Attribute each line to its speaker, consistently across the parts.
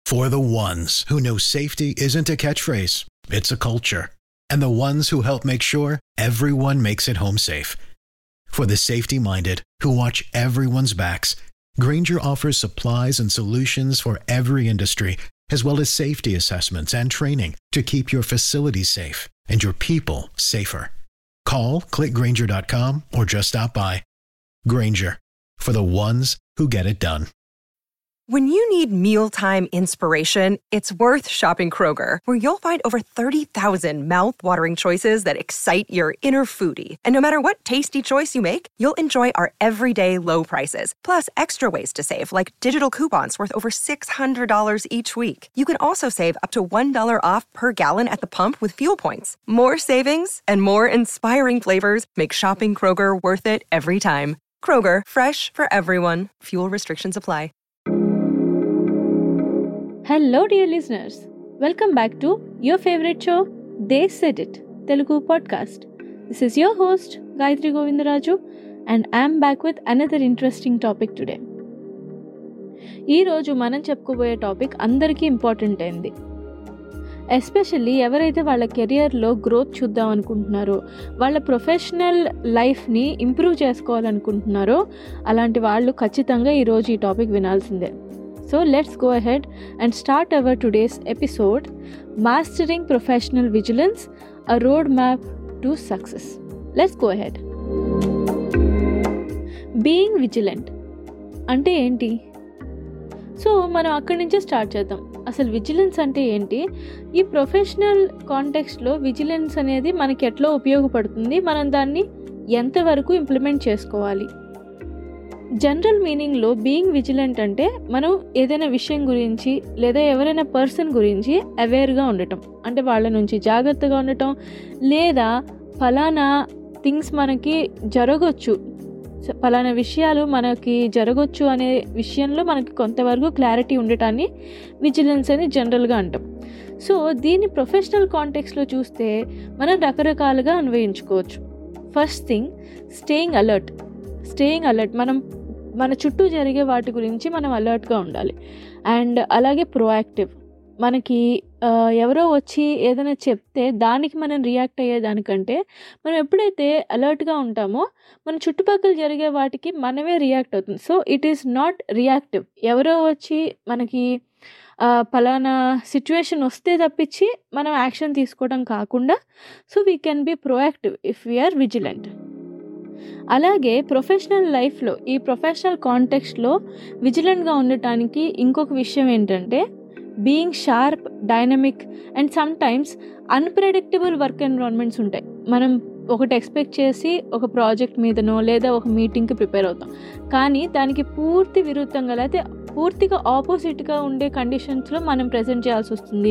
Speaker 1: For the ones who know safety isn't a catchphrase, it's a culture. And the ones who help make sure everyone makes it home safe. For the safety minded who watch everyone's backs, Granger offers supplies and solutions for every industry, as well as safety assessments and training to keep your facilities safe and your people safer. Call clickgranger.com or just stop by. Granger for the ones who get it done.
Speaker 2: When you need mealtime inspiration, it's worth shopping Kroger, where you'll find over 30,000 mouthwatering choices that excite your inner foodie. And no matter what tasty choice you make, you'll enjoy our everyday low prices, plus extra ways to save, like digital coupons worth over $600 each week. You can also save up to $1 off per gallon at the pump with fuel points. More savings and more inspiring flavors make shopping Kroger worth it every time. Kroger, fresh for everyone. Fuel restrictions apply.
Speaker 3: Hello dear listeners welcome back to your favourite show they said it Telugu podcast this is your host Gayatri Govindaraju and I'm back with another interesting topic today ఈరోజు మనం చెప్పుకోబోయే topic అందరికీ important అయింది especially ఎవరైతే వాళ్ళ కెరియర్లో growth చూద్దాం అనుకుంటున్నారో వాళ్ళ ప్రొఫెషనల్ లైఫ్ని ఇంప్రూవ్ చేసుకోవాలనుకుంటున్నారో అలాంటి వాళ్ళు ఖచ్చితంగా ఈరోజు ఈ టాపిక్ వినాల్సిందే So let's go ahead and start our today's episode Mastering Professional Vigilance A Roadmap to Success. Let's go ahead. Being vigilant అంటే ఏంటి సో మనం అక్కడి నుంచే స్టార్ట్ చేద్దాం అసలు విజిలెన్స్ అంటే ఏంటి ఈ ప్రొఫెషనల్ కాంటెక్స్ట్లో విజిలెన్స్ అనేది మనకి ఎట్లా ఉపయోగపడుతుంది మనం దాన్ని ఎంతవరకు ఇంప్లిమెంట్ చేసుకోవాలి జనరల్ మీనింగ్లో బీయింగ్ విజిలెంట్ అంటే మనం ఏదైనా విషయం గురించి లేదా ఎవరైనా పర్సన్ గురించి అవేర్గా ఉండటం అంటే వాళ్ళ నుంచి జాగ్రత్తగా ఉండటం లేదా ఫలానా థింగ్స్ మనకి జరగచ్చు ఫలానా విషయాలు మనకి జరగచ్చు అనే విషయంలో మనకి కొంతవరకు క్లారిటీ ఉండటాన్ని విజిలెన్స్ అని జనరల్గా అంటాం సో దీన్ని ప్రొఫెషనల్ కాంటెక్స్లో చూస్తే మనం రకరకాలుగా అన్వయించుకోవచ్చు first thing staying alert staying alert మనం మన చుట్టూ జరిగే వాటి గురించి మనం అలర్ట్గా ఉండాలి అండ్ అలాగే ప్రోయాక్టివ్ మనకి ఎవరో వచ్చి ఏదైనా చెప్తే దానికి మనం రియాక్ట్ అయ్యేదానికంటే మనం ఎప్పుడైతే అలర్ట్గా ఉంటామో మన చుట్టుపక్కల జరిగే వాటికి మనమే రియాక్ట్ అవుతుంది so it is not reactive ఎవరో వచ్చి మనకి పలానా సిచ్యువేషన్ వస్తే తప్పించి మనం యాక్షన్ తీసుకోవడం కాకుండా so we can be proactive if we are vigilant అలాగే ప్రొఫెషనల్ లైఫ్లో ఈ ప్రొఫెషనల్ కాంటెక్స్ట్లో విజిలెంట్గా ఉండటానికి ఇంకొక విషయం ఏంటంటే being sharp dynamic and sometimes unpredictable work environments ఉంటాయి మనం ఒకటి ఎక్స్పెక్ట్ చేసి ఒక ప్రాజెక్ట్ మీదనో లేదా ఒక మీటింగ్కి ప్రిపేర్ అవుతాం కానీ దానికి పూర్తి విరుద్ధంగా లేకపోతే పూర్తిగా ఆపోజిట్గా ఉండే కండిషన్స్లో మనం ప్రజెంట్ చేయాల్సి వస్తుంది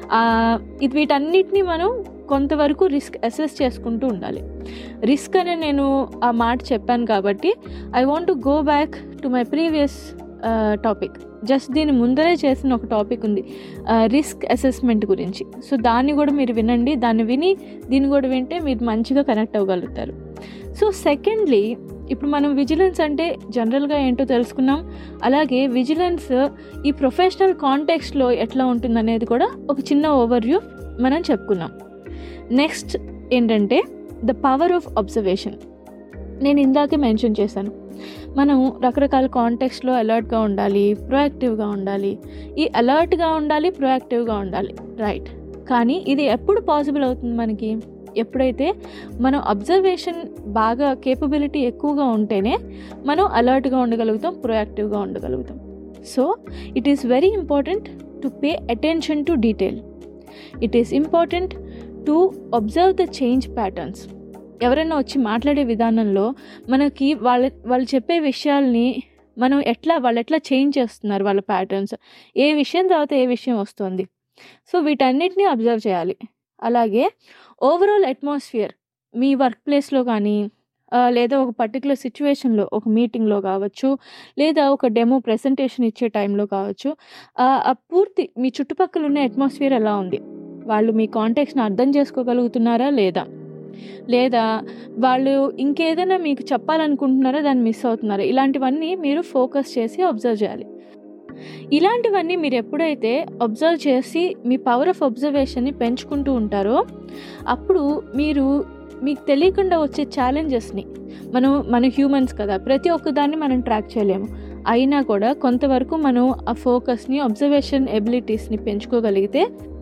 Speaker 3: ఇది వీటన్నిటిని మనం కొంతవరకు రిస్క్ అసెస్ చేసుకుంటూ ఉండాలి రిస్క్ అనే నేను ఆ మాట చెప్పాను కాబట్టి I want to go back to my previous topic just దీని ముందరే చేసిన ఒక టాపిక్ ఉంది రిస్క్ అసెస్మెంట్ గురించి సో దాన్ని కూడా మీరు వినండి దాన్ని విని దీన్ని కూడా వింటే మీరు మంచిగా కనెక్ట్ అవ్వగలుగుతారు సో సెకండ్లీ ఇప్పుడు మనం విజిలెన్స్ అంటే జనరల్గా ఏంటో తెలుసుకున్నాం అలాగే విజిలెన్స్ ఈ ప్రొఫెషనల్ కాంటెక్స్లో ఎట్లా ఉంటుందనేది కూడా ఒక చిన్న ఓవర్వ్యూ మనం చెప్పుకున్నాం నెక్స్ట్ ఏంటంటే ద పవర్ ఆఫ్ అబ్జర్వేషన్ నేను ఇందాకే మెన్షన్ చేశాను మనం రకరకాల కాంటెక్స్లో అలర్ట్గా ఉండాలి ప్రొయాక్టివ్గా ఉండాలి ఈ అలర్ట్గా ఉండాలి ప్రొయాక్టివ్గా ఉండాలి రైట్ కానీ ఇది ఎప్పుడు పాసిబుల్ అవుతుంది మనకి ఎప్పుడైతే మనం అబ్జర్వేషన్ బాగా కేపబిలిటీ ఎక్కువగా ఉంటేనే మనం అలర్ట్గా ఉండగలుగుతాం ప్రొయాక్టివ్గా ఉండగలుగుతాం so it is very important to pay attention to detail it is important to observe the change patterns ఎవరైనా వచ్చి మాట్లాడే విధానంలో మనకి వాళ్ళ వాళ్ళు చెప్పే విషయాల్ని మనం ఎట్లా వాళ్ళు ఎట్లా చేంజ్ చేస్తున్నారు వాళ్ళ ప్యాటర్న్స్ ఏ విషయం తర్వాత ఏ విషయం వస్తుంది సో వీటన్నిటిని అబ్జర్వ్ చేయాలి అలాగే ఓవరాల్ అట్మాస్ఫియర్ మీ వర్క్ ప్లేస్లో కానీ లేదా ఒక పర్టికులర్ సిచ్యువేషన్లో ఒక మీటింగ్లో కావచ్చు లేదా ఒక డెమో ప్రెజెంటేషన్ ఇచ్చే టైంలో కావచ్చు ఆ పూర్తి మీ చుట్టుపక్కల ఉన్న అట్మాస్ఫియర్ ఎలా ఉంది వాళ్ళు మీ కాంటాక్ట్స్ని అర్థం చేసుకోగలుగుతున్నారా లేదా లేదా వాళ్ళు ఇంకేదైనా మీకు చెప్పాలనుకుంటున్నారో దాన్ని మిస్ అవుతున్నారా ఇలాంటివన్నీ మీరు ఫోకస్ చేసి అబ్జర్వ్ చేయాలి ఇలాంటివన్నీ మీరు ఎప్పుడైతే అబ్జర్వ్ చేసి మీ పవర్ ఆఫ్ అబ్జర్వేషన్ని పెంచుకుంటూ ఉంటారో అప్పుడు మీరు మీకు తెలియకుండా వచ్చే ఛాలెంజెస్ని మనం మన హ్యూమన్స్ కదా ప్రతి ఒక్కదాన్ని మనం ట్రాక్ చేయలేము అయినా కూడా కొంతవరకు మనం ఆ ఫోకస్ని అబ్జర్వేషన్ ఎబిలిటీస్ని పెంచుకోగలిగితే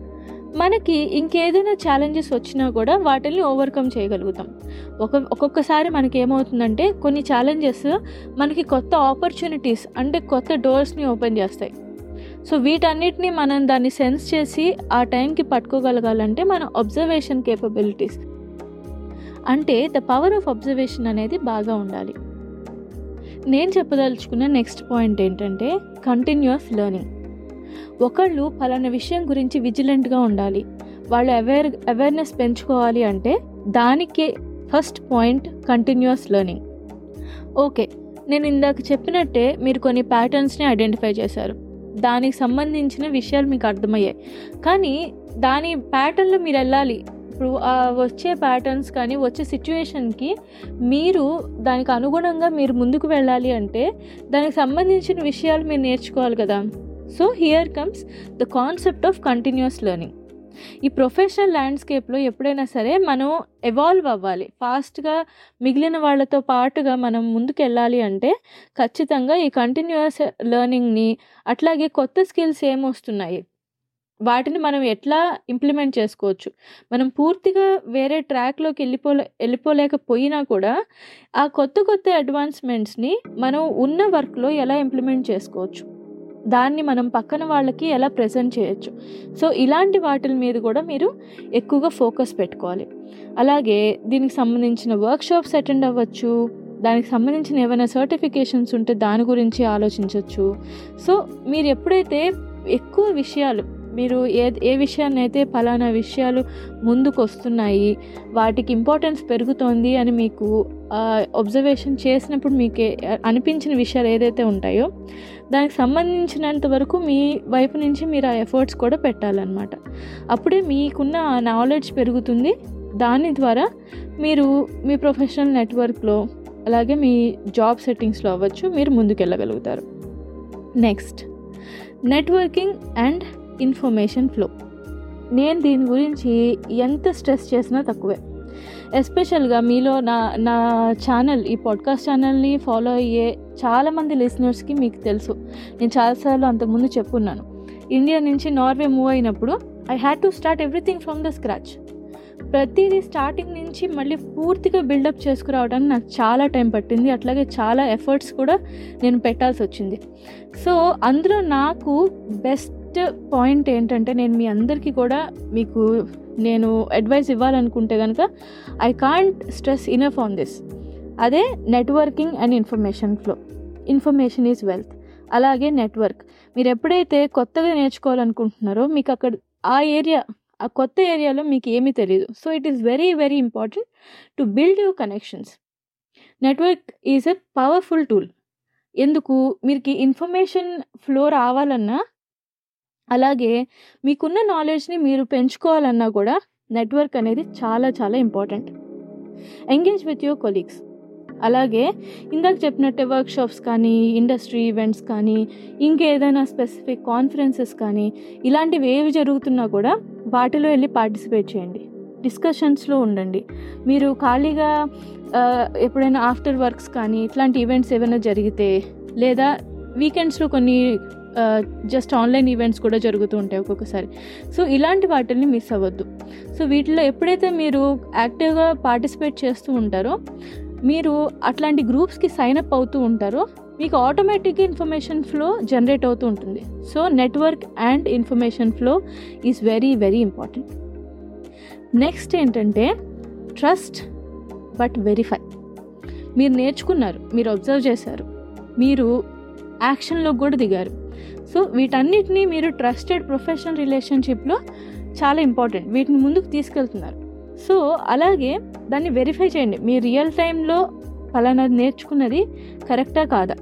Speaker 3: మనకి ఇంకేదైనా ఛాలెంజెస్ వచ్చినా కూడా వాటిని ఓవర్కమ్ చేయగలుగుతాం ఒక ఒక్కొక్కసారి మనకి ఏమవుతుందంటే కొన్ని ఛాలెంజెస్ మనకి కొత్త ఆపర్చునిటీస్ అంటే కొత్త డోర్స్ని ఓపెన్ చేస్తాయి సో వీటన్నిటిని మనం దాన్ని సెన్స్ చేసి ఆ టైంకి పట్టుకోగలగాలంటే మన అబ్జర్వేషన్ కేపబిలిటీస్ అంటే ద పవర్ ఆఫ్ అబ్జర్వేషన్ అనేది బాగా ఉండాలి నేను చెప్పదలుచుకున్న నెక్స్ట్ పాయింట్ ఏంటంటే కంటిన్యూస్ లెర్నింగ్ ఒకళ్ళు పలానా విషయం గురించి విజిలెంట్గా ఉండాలి వాళ్ళు అవేర్ అవేర్నెస్ పెంచుకోవాలి అంటే దానికి first point continuous learning okay నేను ఇందాక చెప్పినట్టే మీరు కొన్ని ప్యాటర్న్స్ని ఐడెంటిఫై చేశారు దానికి సంబంధించిన విషయాలు మీకు అర్థమయ్యాయి కానీ దాని ప్యాటర్న్లో మీరు వెళ్ళాలి ఇప్పుడు ఆ వచ్చే ప్యాటర్న్స్ కానీ వచ్చే సిచ్యువేషన్కి మీరు దానికి అనుగుణంగా మీరు ముందుకు వెళ్ళాలి అంటే దానికి సంబంధించిన విషయాలు మీరు నేర్చుకోవాలి కదా so here comes the concept of continuous learning ఈ ప్రొఫెషనల్ ల్యాండ్స్కేప్లో ఎప్పుడైనా సరే మనం ఎవాల్వ్ అవ్వాలి ఫాస్ట్గా మిగిలిన వాళ్ళతో పాటుగా మనం ముందుకు వెళ్ళాలి అంటే ఖచ్చితంగా ఈ కంటిన్యూస్ లెర్నింగ్ని అట్లాగే కొత్త స్కిల్స్ ఏమొస్తున్నాయి వాటిని మనం ఎట్లా ఇంప్లిమెంట్ చేసుకోవచ్చు మనం పూర్తిగా వేరే ట్రాక్లోకి వెళ్ళిపోలే వెళ్ళిపోలేకపోయినా కూడా ఆ కొత్త కొత్త అడ్వాన్స్మెంట్స్ని మనం ఉన్న వర్క్లో ఎలా ఇంప్లిమెంట్ చేసుకోవచ్చు దాన్ని మనం పక్కన వాళ్ళకి ఎలా ప్రజెంట్ చేయొచ్చు సో ఇలాంటి వాటి మీద కూడా మీరు ఎక్కువగా ఫోకస్ పెట్టుకోవాలి అలాగే దీనికి సంబంధించిన వర్క్షాప్స్ అటెండ్ అవ్వచ్చు దానికి సంబంధించిన ఏమైనా సర్టిఫికేషన్స్ ఉంటే దాని గురించి ఆలోచించవచ్చు సో మీరు ఎప్పుడైతే ఎక్కువ విషయాలు మీరు ఏ ఏ విషయాన్ని అయితే ఫలానా విషయాలు ముందుకు వస్తున్నాయి వాటికి ఇంపార్టెన్స్ పెరుగుతోంది అని మీకు అబ్జర్వేషన్ చేసినప్పుడు మీకు ఏ- అనిపించిన విషయాలు ఏదైతే ఉంటాయో దానికి సంబంధించినంత వరకు మీ వైపు నుంచి మీరు ఆ ఎఫర్ట్స్ కూడా పెట్టాలన్నమాట అప్పుడే మీకున్న ఆ నాలెడ్జ్ పెరుగుతుంది దాని ద్వారా మీరు మీ ప్రొఫెషనల్ నెట్వర్క్లో అలాగే మీ జాబ్ సెట్టింగ్స్లో అవ్వచ్చు మీరు ముందుకెళ్ళగలుగుతారు next networking and information flow నేను దీని గురించి ఎంత స్ట్రెస్ చేసినా తక్కువే ఎస్పెషల్గా మీలో నా నా ఛానల్ ఈ పాడ్కాస్ట్ ఛానల్ని ఫాలో అయ్యే చాలామంది లిసనర్స్కి మీకు తెలుసు నేను చాలాసార్లు అంతకుముందు చెప్పున్నాను ఇండియా నుంచి నార్వే మూవ్ అయినప్పుడు I had to start everything from the scratch ప్రతిదీ స్టార్టింగ్ నుంచి మళ్ళీ పూర్తిగా బిల్డప్ చేసుకురావడానికి నాకు చాలా టైం పట్టింది అట్లాగే చాలా ఎఫర్ట్స్ కూడా నేను పెట్టాల్సి వచ్చింది సో అందులో నాకు బెస్ట్ పాయింట్ ఏంటంటే నేను మీ అందరికీ కూడా మీకు నేను అడ్వైస్ ఇవ్వాలనుకుంటే కనుక I can't stress enough on this అదే networking and information flow information is wealth అలాగే నెట్వర్క్ మీరు ఎప్పుడైతే కొత్తగా నేర్చుకోవాలనుకుంటున్నారో మీకు అక్కడ ఆ ఏరియా ఆ కొత్త ఏరియాలో మీకు ఏమీ తెలియదు so it is very very important to build your connections network is a powerful tool ఎందుకు మీకు ఇన్ఫర్మేషన్ ఫ్లో రావాలన్నా అలాగే మీకున్న నాలెడ్జ్ని మీరు పెంచుకోవాలన్నా కూడా నెట్వర్క్ అనేది చాలా చాలా important engage with your colleagues అలాగే ఇందాక చెప్పినట్టే వర్క్షాప్స్ కానీ ఇండస్ట్రీ ఈవెంట్స్ కానీ ఇంకేదైనా స్పెసిఫిక్ కాన్ఫరెన్సెస్ కానీ ఇలాంటివి ఏవి జరుగుతున్నా కూడా వాటిలో వెళ్ళి పార్టిసిపేట్ చేయండి డిస్కషన్స్లో ఉండండి మీరు ఖాళీగా ఆ, ఎప్పుడైనా ఆఫ్టర్ వర్క్స్ కానీ ఇట్లాంటి ఈవెంట్స్ ఏమైనా జరిగితే లేదా వీకెండ్స్లో కొన్ని జస్ట్ ఆన్లైన్ ఈవెంట్స్ కూడా జరుగుతూ ఉంటాయి ఒక్కొక్కసారి సో ఇలాంటి వాటిని మిస్ అవ్వద్దు సో వీటిలో ఎప్పుడైతే మీరు యాక్టివ్గా పార్టిసిపేట్ చేస్తూ ఉంటారో మీరు అట్లాంటి గ్రూప్స్కి సైన్ అప్ అవుతూ ఉంటారో మీకు ఆటోమేటిక్గా ఇన్ఫర్మేషన్ ఫ్లో జనరేట్ అవుతూ ఉంటుంది so network and information flow is very very important next ఏంటంటే ట్రస్ట్ బట్ వెరిఫై మీరు నేర్చుకున్నారు మీరు అబ్జర్వ్ చేశారు మీరు యాక్షన్లో కూడా దిగారు సో వీటన్నిటినీ మీరు ట్రస్టెడ్ ప్రొఫెషనల్ రిలేషన్షిప్లో చాలా ఇంపార్టెంట్ వీటిని ముందుకు తీసుకెళ్తున్నారు సో అలాగే దాన్ని వెరిఫై చేయండి మీ రియల్ టైంలో ఫలానాది నేర్చుకున్నది కరెక్టా కాదా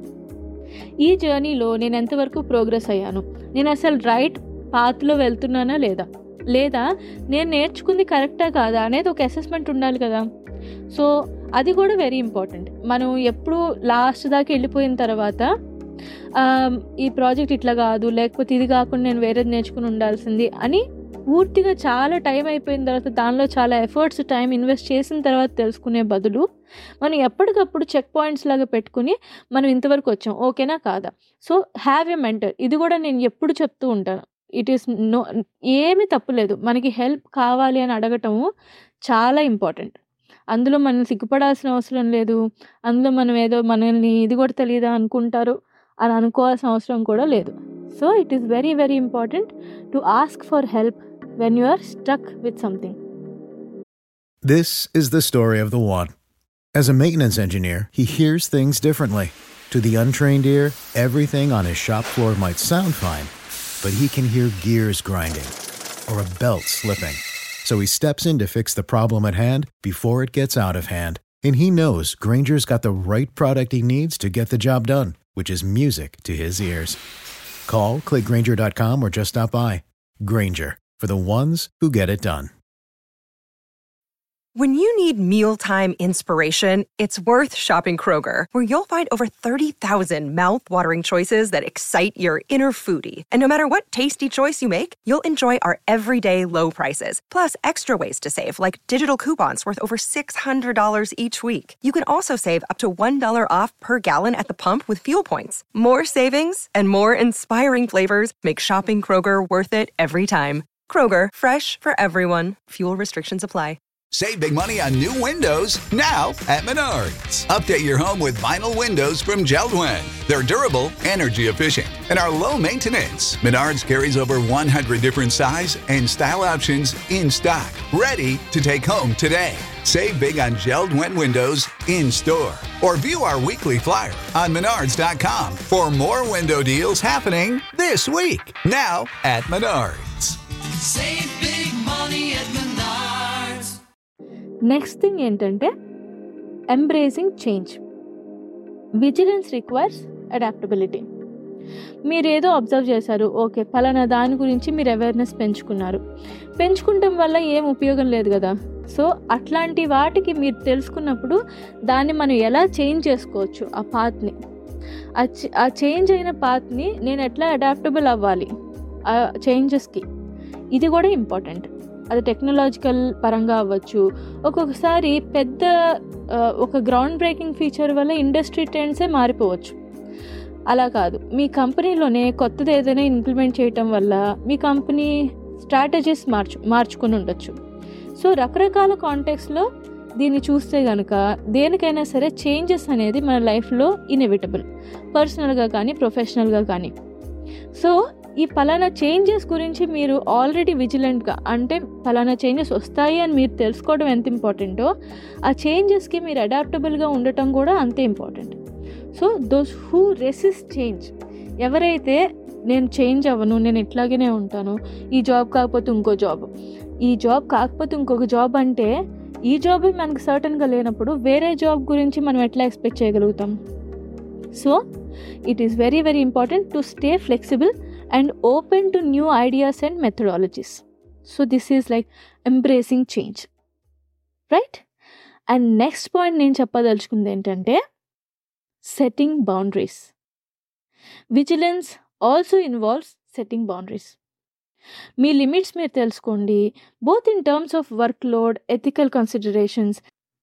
Speaker 3: ఈ జర్నీలో నేను ఎంతవరకు ప్రోగ్రెస్ అయ్యాను నేను అసలు రైట్ పాత్లో వెళ్తున్నానా లేదా లేదా నేను నేర్చుకుంది కరెక్టా కాదా అనేది ఒక అసెస్మెంట్ ఉండాలి కదా సో అది కూడా వెరీ ఇంపార్టెంట్ మనం ఎప్పుడు లాస్ట్ దాకా వెళ్ళిపోయిన తర్వాత ఆమ్, ఈ ప్రాజెక్ట్ ఇట్లా కాదు లేకపోతే ఇది కాకుండా నేను వేరేది నేర్చుకుని ఉండాల్సింది అని పూర్తిగా చాలా టైం అయిపోయిన తర్వాత దానిలో చాలా ఎఫర్ట్స్ టైం ఇన్వెస్ట్ చేసిన తర్వాత తెలుసుకునే బదులు మనం ఎప్పటికప్పుడు చెక్ పాయింట్స్ లాగా పెట్టుకుని మనం ఇంతవరకు వచ్చాం ఓకేనా కాదా సో హ్యావ్ ఎ మెంటర్ ఇది కూడా నేను ఎప్పుడు చెప్తూ ఉంటాను ఇట్ ఈస్ నో ఏమీ తప్పులేదు మనకి హెల్ప్ కావాలి అని అడగటము చాలా ఇంపార్టెంట్ అందులో మనం సిగ్గుపడాల్సిన అవసరం లేదు అందులో మనం ఏదో మనల్ని ఇది కూడా తెలియదా అనుకుంటారు అని అనుకోవాల్సిన అవసరం కూడా లేదు so it is very very important to ask for help when you are struck with something
Speaker 1: This is the story of the one. As a maintenance engineer, he hears things differently. To the untrained ear, everything on his shop floor might sound fine, but he can hear gears grinding or a belt slipping. So he steps in to fix the problem at hand before it gets out of hand. And he knows Granger's got the right product he needs to get the job done, which is music to his ears. Call, clickgranger.com, or just stop by. Granger, for the ones who get it done.
Speaker 2: When you need mealtime inspiration, it's worth shopping Kroger, where you'll find over 30,000 mouthwatering choices that excite your inner foodie. And no matter what tasty choice you make, you'll enjoy our everyday low prices, plus extra ways to save, like digital coupons worth over $600 each week. You can also save up to $1 off per gallon at the pump with fuel points. More savings and more inspiring flavors make shopping Kroger worth it every time. Kroger, fresh for everyone. Fuel restrictions apply.
Speaker 4: Save big money on new windows now at Menards. Update your home with vinyl windows from Geldwin. They're durable, energy efficient, and are low maintenance. Menards carries over 100 different size and style options in stock, ready to take home today. Save big on Geldwin windows in store or view our weekly flyer on menards.com for more window deals happening this week. Now at Menards.
Speaker 5: Save big money at Menards.
Speaker 3: Next thing ఏంటంటే embracing change vigilance requires adaptability మీరు ఏదో observe చేశారు okay పలానా దాని గురించి మీరు awareness పెంచుకున్నారు పెంచుకుంటాం వల్ల ఏం ఉపయోగం లేదు కదా సో అట్లాంటి వాటికి మీరు తెలుసుకున్నప్పుడు దాన్ని మనం ఎలా చేంజ్ చేసుకోవచ్చు ఆ పాత్ని ఆ చ- ఆ చేంజ్ అయిన పాత్ని నేను ఎట్లా అడాప్టబుల్ అవ్వాలి ఆ చేంజెస్కి ఇది కూడా ఇంపార్టెంట్ అది టెక్నాలజికల్ పరంగా అవ్వచ్చు ఒక్కొక్కసారి పెద్ద ఆ, ఒక గ్రౌండ్ బ్రేకింగ్ ఫీచర్ వల్ల ఇండస్ట్రీ ట్రెండ్సే మారిపోవచ్చు అలా కాదు మీ కంపెనీలోనే కొత్తది ఏదైనా ఇంప్లిమెంట్ చేయటం వల్ల మీ కంపెనీ స్ట్రాటజీస్ మార్చు మార్చుకుని ఉండొచ్చు సో రకరకాల కాంటెక్స్లో దీన్ని చూస్తే కనుక దేనికైనా సరే చేంజెస్ అనేది మన లైఫ్లో ఇన్ఎవిటబుల్ పర్సనల్గా కానీ ప్రొఫెషనల్గా కానీ సో ఈ పలానా చేంజెస్ గురించి మీరు ఆల్రెడీ విజిలెంట్గా అంటే పలానా చేంజెస్ వస్తాయి అని మీరు తెలుసుకోవడం ఎంత ఇంపార్టెంటో ఆ చేంజెస్కి మీరు అడాప్టబుల్గా ఉండటం కూడా అంతే important so those who resist change ఎవరైతే నేను చేంజ్ అవ్వను నేను ఇట్లాగనే ఉంటాను ఈ జాబ్ కాకపోతే ఇంకో జాబ్ ఈ జాబ్ కాకపోతే ఇంకొక జాబ్ అంటే ఈ జాబ్ మనకు సర్టన్గా లేనప్పుడు వేరే జాబ్ గురించి మనం ఎట్లా ఎక్స్పెక్ట్ చేయగలుగుతాం so it is very very important to stay flexible and open to new ideas and methodologies so this is like embracing change right and next point నేను చెప్పదలుచుకుంది ఏంటంటే setting boundaries vigilance also involves setting boundaries మీ limits మీరు తెలుసుకోండి both in terms of work load ethical considerations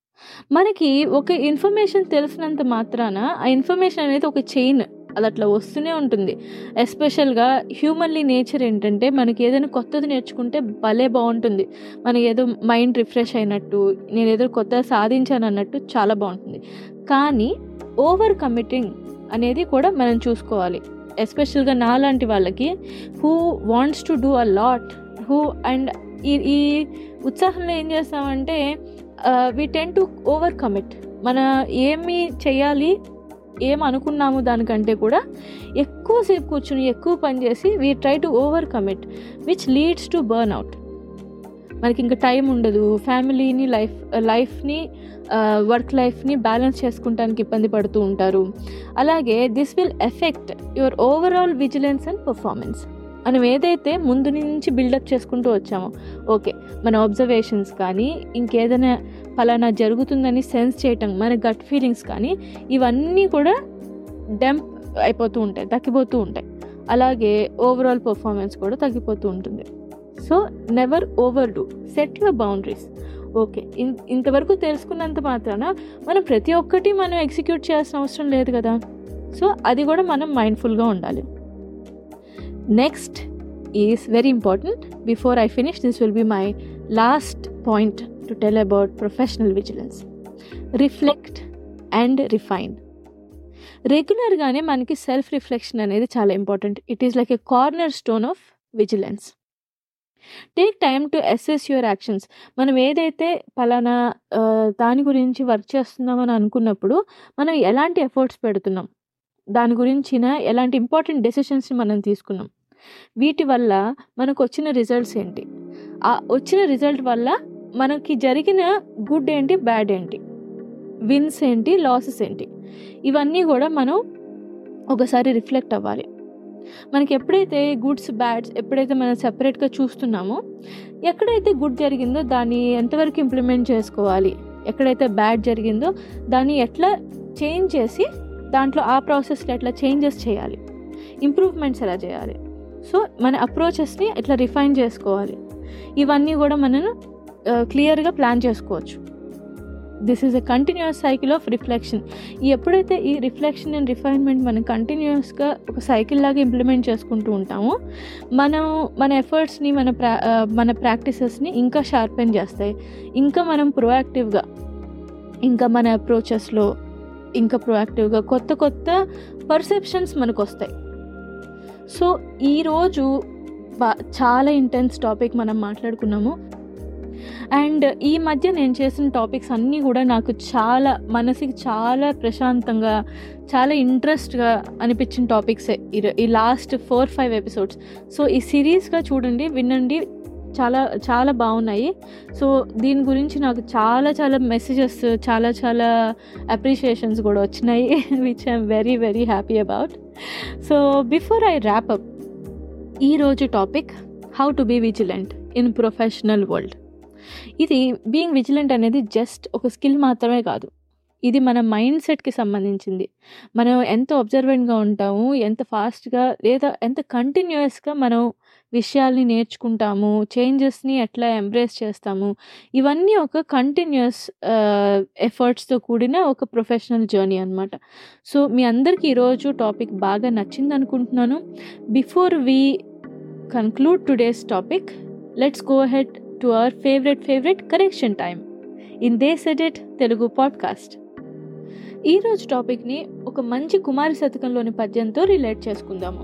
Speaker 3: మనకి ఒక information తెలిసినంత మాత్రాన ఆ ఇన్ఫర్మేషన్ అనేది ఒక చైన్ అది అట్లా వస్తూనే ఉంటుంది ఎస్పెషల్గా హ్యూమన్లీ నేచర్ ఏంటంటే మనకి ఏదైనా కొత్తది నేర్చుకుంటే భలే బాగుంటుంది మనకి ఏదో మైండ్ రిఫ్రెష్ అయినట్టు నేను ఏదో కొత్తగా సాధించాను అన్నట్టు చాలా బాగుంటుంది కానీ ఓవర్ కమిటింగ్ అనేది కూడా మనం చూసుకోవాలి ఎస్పెషల్గా నాలాంటి వాళ్ళకి who wants to do a lot who and ఈ ఈ ఉత్సాహంలో ఏం చేస్తామంటే we tend to overcommit మన ఏమి చేయాలి ఏం అనుకున్నాము దానికంటే కూడా ఎక్కువసేపు కూర్చుని ఎక్కువ పని చేసి we try to overcommit which leads to burnout మనకి ఇంకా టైం ఉండదు ఫ్యామిలీని లైఫ్ లైఫ్ని వర్క్ లైఫ్ని బ్యాలెన్స్ చేసుకుంటానికి ఇబ్బంది పడుతూ ఉంటారు అలాగే this will affect your overall vigilance and performance మనం ఏదైతే ముందు నుంచి బిల్డప్ చేసుకుంటూ వచ్చామో ఓకే మన అబ్జర్వేషన్స్ కానీ ఇంకేదైనా ఫలానా జరుగుతుందని సెన్స్ చేయటం మన గట్ ఫీలింగ్స్ కానీ ఇవన్నీ కూడా డంప్ అయిపోతూ ఉంటాయి తగ్గిపోతూ ఉంటాయి అలాగే ఓవరాల్ పర్ఫార్మెన్స్ కూడా తగ్గిపోతూ ఉంటుంది so never overdo set your boundaries okay ఇన్- ఇంతవరకు తెలుసుకున్నంత మాత్రాన మనం ప్రతి ఒక్కటి మనం ఎగ్జిక్యూట్ చేయాల్సిన అవసరం లేదు కదా సో అది కూడా మనం మైండ్ఫుల్గా ఉండాలి next is very important before I finish this will be my last point to tell about professional vigilance reflect and refine రెగ్యులర్గానే మనకి సెల్ఫ్ రిఫ్లెక్షన్ అనేది చాలా important it is like a cornerstone of vigilance take time to assess your actions మనం ఏదైతే పలానా ఆ, దాని గురించి వర్క్ చేస్తున్నామని అనుకున్నప్పుడు మనం ఎలాంటి ఎఫర్ట్స్ పెడుతున్నాం దాని గురించిన ఎలాంటి ఇంపార్టెంట్ డెసిషన్స్ని మనం తీసుకున్నాం వీటి వల్ల మనకు వచ్చిన రిజల్ట్స్ ఏంటి ఆ వచ్చిన రిజల్ట్ వల్ల మనకి జరిగిన గుడ్ ఏంటి బ్యాడ్ ఏంటి విన్స్ ఏంటి లాసెస్ ఏంటి ఇవన్నీ కూడా మనం ఒకసారి రిఫ్లెక్ట్ అవ్వాలి మనకి ఎప్పుడైతే గుడ్స్ బ్యాడ్స్ ఎప్పుడైతే మనం సెపరేట్గా చూస్తున్నామో ఎక్కడైతే గుడ్ జరిగిందో దాన్ని ఎంతవరకు ఇంప్లిమెంట్ చేసుకోవాలి ఎక్కడైతే బ్యాడ్ జరిగిందో దాన్ని ఎట్లా చేంజ్ చేసి దాంట్లో ఆ ప్రాసెస్లో ఎట్లా చేంజెస్ చేయాలి ఇంప్రూవ్మెంట్స్ ఎలా చేయాలి సో మన అప్రోచెస్ని ఎట్లా రిఫైన్ చేసుకోవాలి ఇవన్నీ కూడా మనం క్లియర్గా ప్లాన్ చేసుకోవచ్చు this is a continuous cycle of reflection ఎప్పుడైతే ఈ రిఫ్లెక్షన్ అండ్ రిఫైన్మెంట్ మనం కంటిన్యూస్గా ఒక సైకిల్ లాగా ఇంప్లిమెంట్ చేసుకుంటూ ఉంటామో మనం మన ఎఫర్ట్స్ని మన ప్రా ఆ, మన ప్రాక్టీసెస్ని ఇంకా షార్పెన్ చేస్తాయి ఇంకా మనం ప్రొయాక్టివ్గా ఇంకా మన అప్రోచెస్లో ఇంకా ప్రొయాక్టివ్గా కొత్త కొత్త పర్సెప్షన్స్ మనకు వస్తాయి సో ఈరోజు బా చాలా ఇంటెన్స్ టాపిక్ మనం మాట్లాడుకున్నాము అండ్ ఈ మధ్య నేను చేసిన టాపిక్స్ అన్నీ కూడా నాకు చాలా మనసుకి చాలా ప్రశాంతంగా చాలా ఇంట్రెస్ట్గా అనిపించిన టాపిక్సే ఈ- ఈ last four five episodes so ఈ సిరీస్గా చూడండి వినండి చాలా చాలా బాగున్నాయి సో దీని గురించి నాకు చాలా చాలా మెసేజెస్ చాలా చాలా అప్రిషియేషన్స్ కూడా వచ్చినాయి which I'm very very happy about so before I wrap up ఈరోజు topic how to be vigilant in professional world ఇది బీయింగ్ విజిలెంట్ అనేది జస్ట్ ఒక స్కిల్ మాత్రమే కాదు ఇది మన మైండ్ సెట్కి సంబంధించింది మనం ఎంత అబ్జర్వెంట్గా ఉంటాము ఎంత ఫాస్ట్గా లేదా ఎంత కంటిన్యూస్గా మనం విషయాల్ని నేర్చుకుంటాము చేంజెస్ని ఎట్లా ఎంబ్రేస్ చేస్తాము ఇవన్నీ ఒక కంటిన్యూస్ ఎఫర్ట్స్తో కూడిన ఒక ప్రొఫెషనల్ జర్నీ అనమాట సో మీ అందరికీ ఈరోజు టాపిక్ బాగా నచ్చింది అనుకుంటున్నాను before we conclude today's topic let's go ahead to our favourite favourite correction time in they said it Telugu podcast ఈరోజు టాపిక్ని ఒక మంచి కుమారి శతకంలోని పద్యంతో రిలేట్ చేసుకుందాము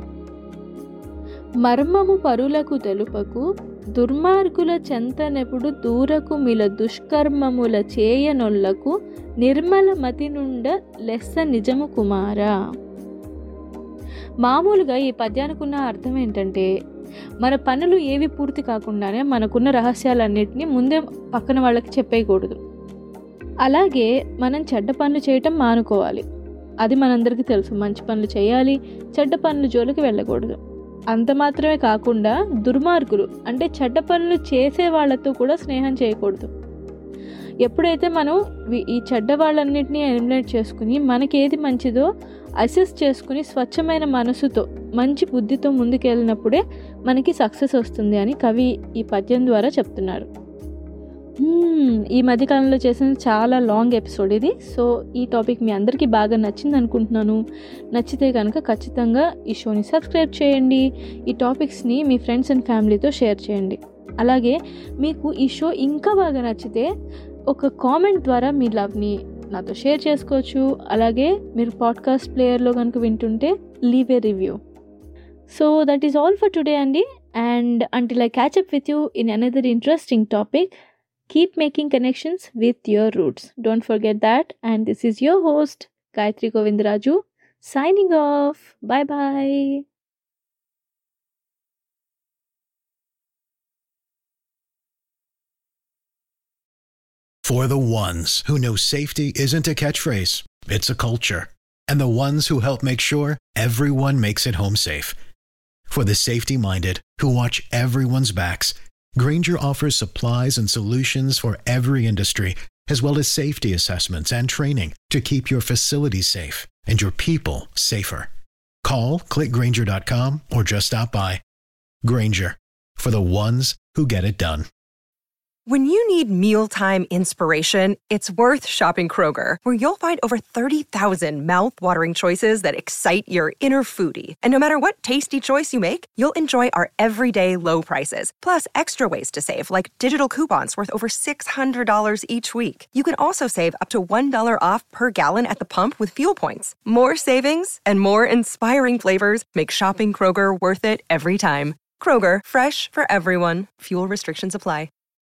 Speaker 3: మర్మము పరులకు తెలుపకు దుర్మార్గుల చెంతనెప్పుడు దూరకు మిల దుష్కర్మముల చేయనొల్లకు నిర్మల మతి నుండ లెస్స నిజము కుమారా మామూలుగా ఈ పద్యానికి ఉన్న అర్థం ఏంటంటే మన పనులు ఏవి పూర్తి కాకుండానే మనకున్న రహస్యాలన్నిటినీ ముందే పక్కన వాళ్ళకి చెప్పేయకూడదు అలాగే మనం చెడ్డ పనులు చేయటం మానుకోవాలి అది మనందరికీ తెలుసు మంచి పనులు చేయాలి చెడ్డ పనులు జోలికి వెళ్ళకూడదు అంత మాత్రమే కాకుండా దుర్మార్గులు అంటే చెడ్డ పనులు చేసే వాళ్ళతో కూడా స్నేహం చేయకూడదు ఎప్పుడైతే మనం వి- ఈ చెడ్డ వాళ్ళన్నిటినీ ఎలిమినేట్ చేసుకుని మనకి ఏది మంచిదో అసెస్ చేసుకుని స్వచ్ఛమైన మనసుతో మంచి బుద్ధితో ముందుకెళ్ళినప్పుడే మనకి సక్సెస్ వస్తుంది అని కవి ఈ పద్యం ద్వారా చెప్తున్నారు మ్మ్, ఈ మధ్యకాలంలో చేసిన చాలా లాంగ్ ఎపిసోడ్ ఇది సో ఈ టాపిక్ మీ అందరికీ బాగా నచ్చింది అనుకుంటున్నాను నచ్చితే కనుక ఖచ్చితంగా ఈ షోని సబ్స్క్రైబ్ చేయండి ఈ టాపిక్స్ని మీ ఫ్రెండ్స్ అండ్ ఫ్యామిలీతో షేర్ చేయండి అలాగే మీకు ఈ షో ఇంకా బాగా నచ్చితే ఒక కామెంట్ ద్వారా మీ లవ్ని నాతో షేర్ చేసుకోవచ్చు అలాగే మీరు పాడ్కాస్ట్ ప్లేయర్లో కనుక వింటుంటే leave a review so that is all for today అండి and until I catch up with you in another interesting topic keep making connections with your roots don't forget that and this is your host Gayatri Govindaraju signing off. Bye bye.
Speaker 1: For the ones who know safety isn't a catchphrase, it's a culture. And the ones who help make sure everyone makes it home safe. For the safety minded who watch everyone's backs, Granger offers supplies and solutions for every industry, as well as safety assessments and training to keep your facilities safe and your people safer. Call clickgranger.com or just stop by. Granger for the ones who get it done.
Speaker 2: When you need mealtime inspiration, it's worth shopping Kroger, where you'll find over 30,000 mouth-watering choices that excite your inner foodie. And no matter what tasty choice you make, you'll enjoy our everyday low prices, plus extra ways to save, like digital coupons worth over $600 each week. You can also save up to $1 off per gallon at the pump with fuel points. More savings and more inspiring flavors make shopping Kroger worth it every time. Kroger, fresh for everyone. Fuel restrictions apply.